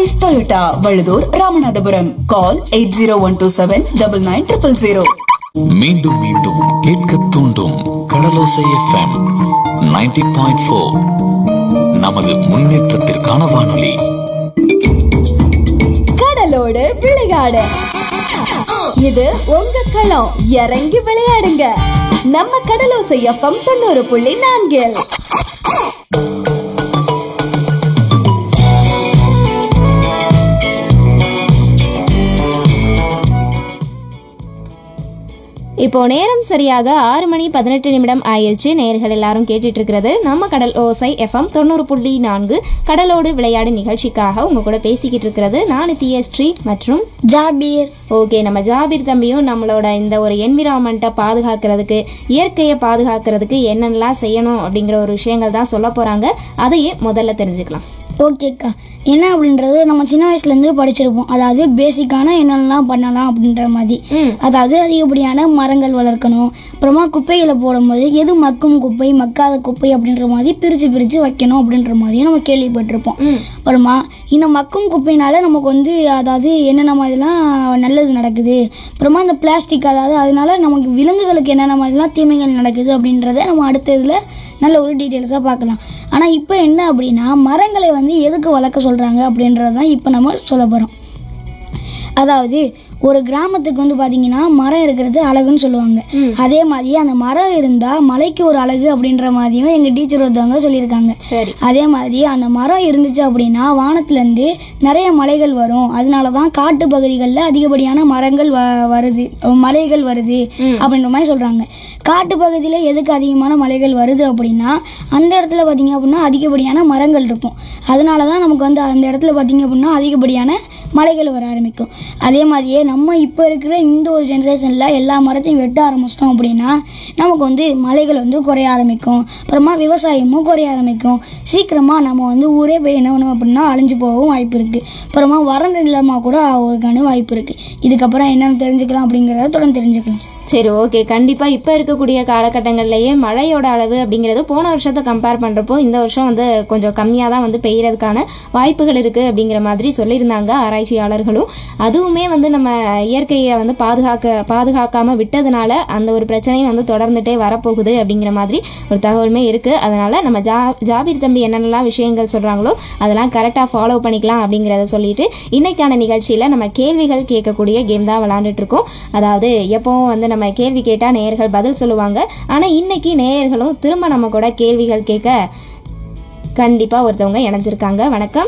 ace Toyota Vazhuthur Ramanathapuram call eight zero one two seven double nine triple zero மீண்டும் மீண்டும் கேட்க தூண்டும் கடலோசை எஃப்எம் 90.4 பாயிண்ட் ஃபோர் நமது முன்னேற்றத்திற்கான வானொலி கடலோடு விளையாடு இது உங்க களம் இறங்கி விளையாடுங்க நம்ம கடலோசை எஃப்எம் தொண்ணூறு புள்ளி நான்கில் இப்போ நேரம் சரியாக ஆறு மணி பதினெட்டு நிமிடம் ஆயிடுச்சு நேர்கள் எல்லாரும் கேட்டுட்டு இருக்கிறது நம்ம கடல் ஓசை எஃப்எம் தொண்ணூறு புள்ளி நான்கு கடலோடு விளையாடு நிகழ்ச்சிக்காக உங்க கூட பேசிக்கிட்டு இருக்கிறது நான் திய ஸ்ட்ரீட் மற்றும் ஜாபீர் ஓகே நம்ம ஜாபீர் தம்பியும் நம்மளோட இந்த ஒரு என்விரான்மெண்ட்டை பாதுகாக்கிறதுக்கு இயற்கையை பாதுகாக்கிறதுக்கு என்னென்னலாம் செய்யணும் அப்படிங்கிற ஒரு விஷயங்கள் தான் சொல்ல போறாங்க அதையே முதல்ல தெரிஞ்சுக்கலாம் ஓகேக்கா என்ன அப்படின்றது நம்ம சின்ன வயசுலேருந்து படிச்சிருப்போம் அதாவது பேசிக்கான என்னென்னலாம் பண்ணலாம் அப்படின்ற மாதிரி அதாவது அதிகப்படியான மரங்கள் வளர்க்கணும் அப்புறமா குப்பைகளை போடும்போது எது மக்கும் குப்பை மக்காத குப்பை அப்படின்ற மாதிரி பிரித்து பிரித்து வைக்கணும் அப்படின்ற மாதிரியும் நம்ம கேள்விப்பட்டிருப்போம் அப்புறமா இந்த மக்கும் குப்பைனால நமக்கு வந்து அதாவது என்னென்ன மாதிரிலாம் நல்லது நடக்குது அப்புறமா இந்த பிளாஸ்டிக் அதாவது அதனால நமக்கு விலங்குகளுக்கு என்னென்ன மாதிரிலாம் தீமைகள் நடக்குது அப்படின்றத நம்ம அடுத்த இதில் நல்ல ஒரு டீட்டெயில்ஸாக பார்க்கலாம் ஆனால் இப்போ என்ன அப்படின்னா மரங்களை வந்து எதுக்கு வளர்க்க சொல்கிறாங்க அப்படின்றது தான் இப்போ நம்ம சொல்ல போகிறோம் அதாவது ஒரு கிராமத்துக்கு வந்து பார்த்தீங்கன்னா மரம் இருக்கிறது அழகுன்னு சொல்லுவாங்க அதே மாதிரி அந்த மரம் இருந்தால் மலைக்கு ஒரு அழகு அப்படின்ற மாதிரியும் எங்கள் டீச்சர் ஒருத்தவங்க சொல்லியிருக்காங்க சரி அதே மாதிரி அந்த மரம் இருந்துச்சு அப்படின்னா வானத்துலேருந்து நிறைய மலைகள் வரும் அதனால தான் காட்டு பகுதிகளில் அதிகப்படியான மரங்கள் வ வருது மலைகள் வருது அப்படின்ற மாதிரி சொல்கிறாங்க காட்டு பகுதியில் எதுக்கு அதிகமான மலைகள் வருது அப்படின்னா அந்த இடத்துல பார்த்தீங்க அப்படின்னா அதிகப்படியான மரங்கள் இருக்கும் அதனால தான் நமக்கு வந்து அந்த இடத்துல பார்த்தீங்க அப்படின்னா அதிகப்படியான மலைகள் வர ஆரம்பிக்கும் அதே மாதிரியே நம்ம இப்போ இருக்கிற இந்த ஒரு ஜென்ரேஷனில் எல்லா மரத்தையும் வெட்ட ஆரம்பிச்சிட்டோம் அப்படின்னா நமக்கு வந்து மலைகள் வந்து குறைய ஆரம்பிக்கும் அப்புறமா விவசாயமும் குறைய ஆரம்பிக்கும் சீக்கிரமாக நம்ம வந்து ஊரே போய் என்ன பண்ணுவோம் அப்படின்னா அழிஞ்சு போகவும் வாய்ப்பு இருக்குது அப்புறமா வறண்ட நிலமாக கூட ஆகிறதுக்கான வாய்ப்பு இருக்குது இதுக்கப்புறம் என்னென்னு தெரிஞ்சுக்கலாம் அப்படிங்கிறத தொடர்ந்து தெரிஞ்சுக்கலாம் சரி ஓகே கண்டிப்பாக இப்போ இருக்கக்கூடிய காலகட்டங்கள்லேயே மழையோட அளவு அப்படிங்கிறது போன வருஷத்தை கம்பேர் பண்ணுறப்போ இந்த வருஷம் வந்து கொஞ்சம் கம்மியாக தான் வந்து பெய்யறதுக்கான வாய்ப்புகள் இருக்குது அப்படிங்கிற மாதிரி சொல்லியிருந்தாங்க ஆராய்ச்சியாளர்களும் அதுவுமே வந்து நம்ம இயற்கையை வந்து பாதுகாக்க பாதுகாக்காமல் விட்டதுனால அந்த ஒரு பிரச்சனையும் வந்து தொடர்ந்துட்டே வரப்போகுது அப்படிங்கிற மாதிரி ஒரு தகவலுமே இருக்குது அதனால் நம்ம ஜா ஜாபீர் தம்பி என்னென்னலாம் விஷயங்கள் சொல்கிறாங்களோ அதெல்லாம் கரெக்டாக ஃபாலோ பண்ணிக்கலாம் அப்படிங்கிறத சொல்லிட்டு இன்னைக்கான நிகழ்ச்சியில் நம்ம கேள்விகள் கேட்கக்கூடிய கேம் தான் விளாண்டுட்டு இருக்கோம் அதாவது எப்பவும் வந்து நம்ம கேள்வி கேட்டால் நேயர்கள் பதில் சொல்லுவாங்க ஆனால் இன்னைக்கு நேயர்களும் திரும்ப நம்ம கூட கேள்விகள் கேட்க கண்டிப்பாக ஒருத்தவங்க இணைஞ்சிருக்காங்க வணக்கம்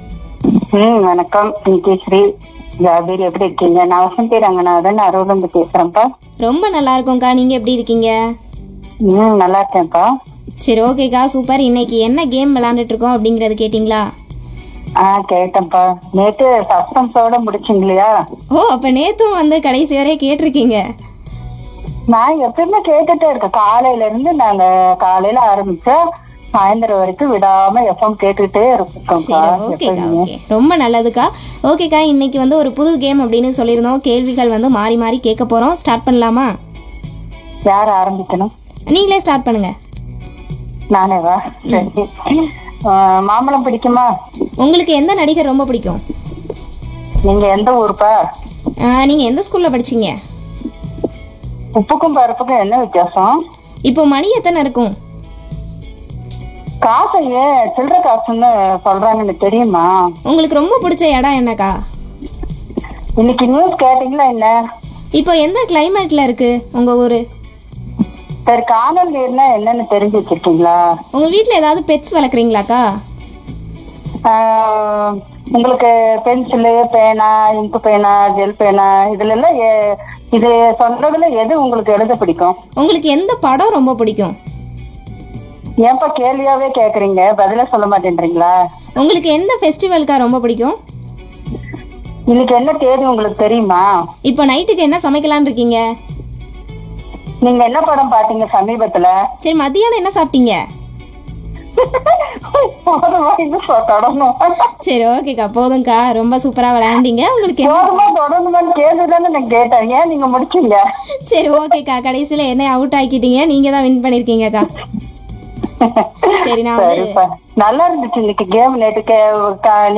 ம் வணக்கம் நித்யஸ்ரீ ஜாபீர் எப்படி இருக்கீங்க நான் வசந்தி ரங்கநாதன் அருள்ந்து பேசுறேன்ப்பா ரொம்ப நல்லா இருக்கோம்க்கா நீங்கள் எப்படி இருக்கீங்க ம் நல்லா இருக்கேன்ப்பா சரி ஓகேக்கா சூப்பர் இன்னைக்கு என்ன கேம் விளாண்டுட்டு இருக்கோம் அப்படிங்கறது கேட்டிங்களா ஆ கேட்டேன்ப்பா நேத்து சஸ்பென்ஸோட முடிச்சிங்களையா ஓ அப்போ நேத்தும் வந்து கடைசி வரை கேட்டிருக்கீங்க நான் எப்பயுமே கேட்டுட்டே இருக்கேன் காலையில இருந்து நாங்க காலையில ஆரம்பிச்சா சாயந்தரம் வரைக்கும் விடாம எஃப்எம் கேட்டுட்டே இருக்கோம்ப்பா சரி ஓகேக்கா ஓகே ரொம்ப நல்லதுக்கா ஓகேக்கா இன்னைக்கு வந்து ஒரு புது கேம் அப்படின்னு சொல்லியிருந்தோம் கேள்விகள் வந்து மாறி மாறி கேட்க போகிறோம் ஸ்டார்ட் பண்ணலாமா யார் ஆரம்பிக்கணும் நீங்களே ஸ்டார்ட் பண்ணுங்க நானே வா சரி ஆ, மாம்பழம் பிடிக்குமா உங்களுக்கு எந்த நடிகர் ரொம்ப பிடிக்கும் நீங்க எந்த ஊருப்பா ஆஹ், நீங்க எந்த ஸ்கூல்ல படிச்சீங்க உப்புக்கும் பருப்புக்கும் என்ன வித்தியாசம் இப்போ மணி எத்தனை இருக்கும் காசு ஏன் சில்லற காசுன்னு சொல்றாங்க எனக்கு தெரியுமா உங்களுக்கு ரொம்ப பிடிச்ச இடம் என்னக்கா இன்னைக்கு நியூஸ் கேட்டீங்களா என்ன இப்போ எந்த கிளைமேட்ல இருக்கு உங்க ஊரு சரி காணல் நீர்னா என்னன்னு தெரிஞ்சு வச்சிருக்கீங்களா உங்க வீட்ல ஏதாவது பெட்ஸ் வளர்க்குறீங்களாக்கா ஆஹ், உங்களுக்கு பென்சிலு பேனா இங்கு பேனா ஜெல் பேனா இதுல எல்லாம் எ- இது சொல்றதுல எது உங்களுக்கு எழுத பிடிக்கும் உங்களுக்கு எந்த படம் ரொம்ப பிடிக்கும் ஏன்பா கேள்வியாவே கேக்குறீங்க பதில சொல்ல மாட்டேன்றீங்களா உங்களுக்கு எந்த ஃபெஸ்டிவல்க்கா ரொம்ப பிடிக்கும் இன்னைக்கு என்ன தேதி உங்களுக்கு தெரியுமா இப்போ நைட்டுக்கு என்ன சமைக்கலாம்னு இருக்கீங்க நீங்க என்ன படம் பாத்தீங்க சமீபத்துல சரி மதியானம் என்ன சாப்பிட்டீங்க போதுமா இன்னும் சொ- தொடரணும் சரி ஓகேக்கா போதும்க்கா ரொம்ப சூப்பரா விளையாண்டீங்க உங்களுக்கு என்ன- போதுமா தொடரணுமான்னு கேள்விதானே நான் கேட்டேன் ஏன் நீங்க முடிச்சீங்க சரி ஓகேக்கா கடைசியில என்ன அவுட் ஆக்கிட்டீங்க நீங்க தான் வின் பண்ணிருக்கீங்கக்கா சரி நான் வந்து சரிப்பா நல்லா இருந்துச்சு இன்னைக்கு கேம் நேற்று கே- கா-